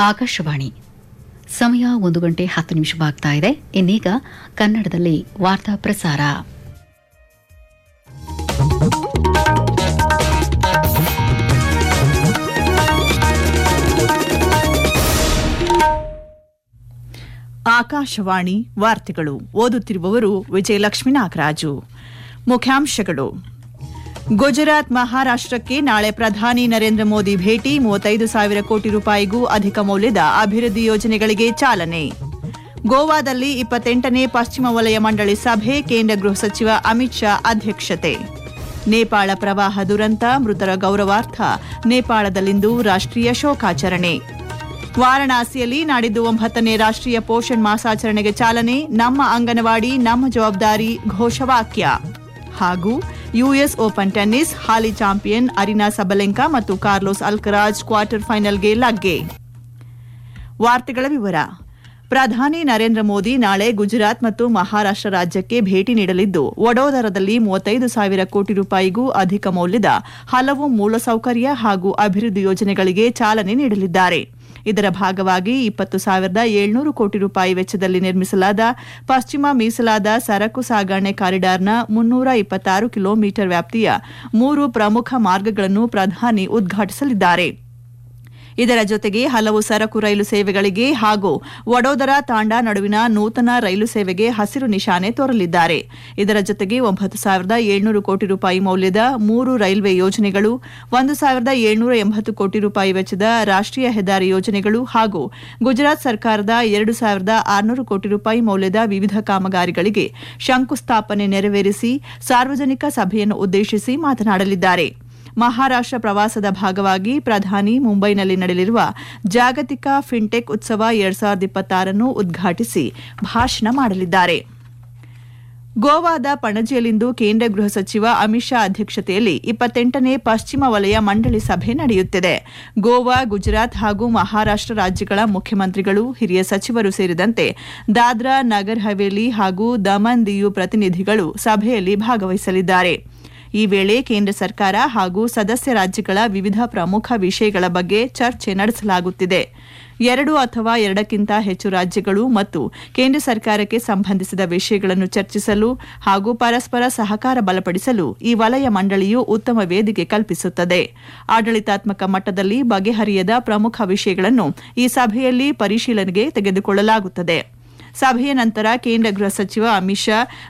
ಆಕಾಶವಾಣಿ ಸಮಯ ಒಂದು ಗಂಟೆ ಹತ್ತು ನಿಮಿಷವಾಗ್ತಾ ಇದೆ ಇನ್ನೀಗ ಕನ್ನಡದಲ್ಲಿ ವಾರ್ತಾ ಪ್ರಸಾರ ಆಕಾಶವಾಣಿ ವಾರ್ತೆಗಳು ಓದುತ್ತಿರುವವರು ವಿಜಯಲಕ್ಷ್ಮಿ ನಾಗರಾಜು ಮುಖ್ಯಾಂಶಗಳು ಗುಜರಾತ್ ಮಹಾರಾಷ್ಟಕ್ಕೆ ನಾಳೆ ಪ್ರಧಾನಿ ನರೇಂದ್ರ ಮೋದಿ ಭೇಟಿ ಮೂವತ್ತೈದು ಸಾವಿರ ಕೋಟಿ ರೂಪಾಯಿಗೂ ಅಧಿಕ ಮೌಲ್ಯದ ಅಭಿವೃದ್ಧಿ ಯೋಜನೆಗಳಿಗೆ ಚಾಲನೆ ಗೋವಾದಲ್ಲಿ ಇಪ್ಪತ್ತೆಂಟನೇ ಪಶ್ಚಿಮ ವಲಯ ಮಂಡಳಿ ಸಭೆ ಕೇಂದ್ರ ಗೃಹ ಸಚಿವ ಅಮಿತ್ ಶಾ ಅಧ್ಯಕ್ಷತೆ ನೇಪಾಳ ಪ್ರವಾಹ ದುರಂತ ಮೃತರ ಗೌರವಾರ್ಥ ನೇಪಾಳದಲ್ಲಿಂದು ರಾಷ್ಟ್ರೀಯ ಶೋಕಾಚರಣೆ ವಾರಣಾಸಿಯಲ್ಲಿ ನಾಡಿದ್ದು ಒಂಬತ್ತನೇ ರಾಷ್ಟ್ರೀಯ ಪೋಷಣ್ ಮಾಸಾಚರಣೆಗೆ ಚಾಲನೆ ನಮ್ಮ ಅಂಗನವಾಡಿ ನಮ್ಮ ಜವಾಬ್ದಾರಿ ಘೋಷವಾಕ್ಯ ಹಾಗೂ ಯುಎಸ್ ಓಪನ್ ಟೆನ್ನಿಸ್ ಹಾಲಿ ಚಾಂಪಿಯನ್ ಅರಿನಾ ಸಬಲೆಂಕಾ ಮತ್ತು ಕಾರ್ಲೋಸ್ ಅಲ್ಕರಾಜ್ ಕ್ವಾರ್ಟರ್ ಫೈನಲ್ಗೆ ಲಗ್ಗೆ ವಾರ್ತೆಗಳ ವಿವರ ಪ್ರಧಾನಿ ನರೇಂದ್ರ ಮೋದಿ ನಾಳೆ ಗುಜರಾತ್ ಮತ್ತು ಮಹಾರಾಷ್ಟ್ರ ರಾಜ್ಯಕ್ಕೆ ಭೇಟಿ ನೀಡಲಿದ್ದು ವಡೋದರದಲ್ಲಿ ಮೂವತ್ತೈದು ಸಾವಿರ ಕೋಟಿ ರೂಪಾಯಿಗೂ ಅಧಿಕ ಮೌಲ್ಯದ ಹಲವು ಮೂಲಸೌಕರ್ಯ ಹಾಗೂ ಅಭಿವೃದ್ಧಿ ಯೋಜನೆಗಳಿಗೆ ಚಾಲನೆ ನೀಡಲಿದ್ದಾರೆ ಇದರ ಭಾಗವಾಗಿ ಇಪ್ಪತ್ತು ಸಾವಿರದ ಏಳ್ನೂರು ಕೋಟಿ ರೂಪಾಯಿ ವೆಚ್ಚದಲ್ಲಿ ನಿರ್ಮಿಸಲಾದ ಪಶ್ಚಿಮ ಮೀಸಲಾದ ಸರಕು ಸಾಗಣೆ ಕಾರಿಡಾರ್ನ ಮುನ್ನೂರ ಇಪ್ಪತ್ತಾರು ಕಿಲೋಮೀಟರ್ ವ್ಯಾಪ್ತಿಯ ಮೂರು ಪ್ರಮುಖ ಮಾರ್ಗಗಳನ್ನು ಪ್ರಧಾನಿ ಉದ್ಘಾಟಿಸಲಿದ್ದಾರೆ ಇದರ ಜೊತೆಗೆ ಹಲವು ಸರಕು ರೈಲು ಸೇವೆಗಳಿಗೆ ಹಾಗೂ ವಡೋದರ ತಾಂಡಾ ನಡುವಿನ ನೂತನ ರೈಲು ಸೇವೆಗೆ ಹಸಿರು ನಿಶಾನೆ ತೋರಲಿದ್ದಾರೆ ಇದರ ಜೊತೆಗೆ ಒಂಬತ್ತು ಸಾವಿರದ ಏಳ್ನೂರು ಕೋಟಿ ರೂಪಾಯಿ ಮೌಲ್ಯದ ಮೂರು ರೈಲ್ವೆ ಯೋಜನೆಗಳು ಒಂದು ಸಾವಿರದ ಏಳ್ನೂರ ಎಂಬತ್ತು ಕೋಟಿ ರೂಪಾಯಿ ವೆಚ್ಚದ ರಾಷ್ಟ್ರೀಯ ಹೆದ್ದಾರಿ ಯೋಜನೆಗಳು ಹಾಗೂ ಗುಜರಾತ್ ಸರ್ಕಾರದ ಎರಡು ಸಾವಿರದ ಆರುನೂರು ಕೋಟಿ ರೂಪಾಯಿ ಮೌಲ್ಯದ ವಿವಿಧ ಕಾಮಗಾರಿಗಳಿಗೆ ಶಂಕುಸ್ಥಾಪನೆ ನೆರವೇರಿಸಿ ಸಾರ್ವಜನಿಕ ಸಭೆಯನ್ನು ಉದ್ದೇಶಿಸಿ ಮಾತನಾಡಲಿದ್ದಾರೆ ಮಹಾರಾಷ್ಟ್ರ ಪ್ರವಾಸದ ಭಾಗವಾಗಿ ಪ್ರಧಾನಿ ಮುಂಬೈನಲ್ಲಿ ನಡೆಯಲಿರುವ ಜಾಗತಿಕ ಫಿನ್ಟೆಕ್ ಉತ್ಸವ ಎರಡ್ ಸಾವಿರದ ಇಪ್ಪತ್ತಾರನ್ನು ಉದ್ಘಾಟಿಸಿ ಭಾಷಣ ಮಾಡಲಿದ್ದಾರೆ ಗೋವಾದ ಪಣಜಿಯಲ್ಲಿಂದು ಕೇಂದ್ರ ಗೃಹ ಸಚಿವ ಅಮಿತ್ ಶಾ ಅಧ್ಯಕ್ಷತೆಯಲ್ಲಿ ಇಪ್ಪತ್ತೆಂಟನೇ ಪಶ್ಚಿಮ ವಲಯ ಮಂಡಳಿ ಸಭೆ ನಡೆಯುತ್ತಿದೆ ಗೋವಾ ಗುಜರಾತ್ ಹಾಗೂ ಮಹಾರಾಷ್ಟ್ರ ರಾಜ್ಯಗಳ ಮುಖ್ಯಮಂತ್ರಿಗಳು ಹಿರಿಯ ಸಚಿವರು ಸೇರಿದಂತೆ ದಾದ್ರಾ ನಗರ್ ಹವೇಲಿ ಹಾಗೂ ದಮನ್ ದಿಯು ಪ್ರತಿನಿಧಿಗಳು ಸಭೆಯಲ್ಲಿ ಭಾಗವಹಿಸಲಿದ್ದಾರೆ ಈ ವೇಳೆ ಕೇಂದ್ರ ಸರ್ಕಾರ ಹಾಗೂ ಸದಸ್ಯ ರಾಜ್ಯಗಳ ವಿವಿಧ ಪ್ರಮುಖ ವಿಷಯಗಳ ಬಗ್ಗೆ ಚರ್ಚೆ ನಡೆಸಲಾಗುತ್ತಿದೆ ಎರಡು ಅಥವಾ ಎರಡಕ್ಕಿಂತ ಹೆಚ್ಚು ರಾಜ್ಯಗಳು ಮತ್ತು ಕೇಂದ್ರ ಸರ್ಕಾರಕ್ಕೆ ಸಂಬಂಧಿಸಿದ ವಿಷಯಗಳನ್ನು ಚರ್ಚಿಸಲು ಹಾಗೂ ಪರಸ್ಪರ ಸಹಕಾರ ಬಲಪಡಿಸಲು ಈ ವಲಯ ಮಂಡಳಿಯು ಉತ್ತಮ ವೇದಿಕೆ ಕಲ್ಪಿಸುತ್ತದೆ ಆಡಳಿತಾತ್ಮಕ ಮಟ್ಟದಲ್ಲಿ ಬಗೆಹರಿಯದ ಪ್ರಮುಖ ವಿಷಯಗಳನ್ನು ಈ ಸಭೆಯಲ್ಲಿ ಪರಿಶೀಲನೆಗೆ ತೆಗೆದುಕೊಳ್ಳಲಾಗುತ್ತದೆ ಸಭೆಯ ನಂತರ ಕೇಂದ್ರ ಗೃಹ ಸಚಿವ ಅಮಿತ್ ಶಾ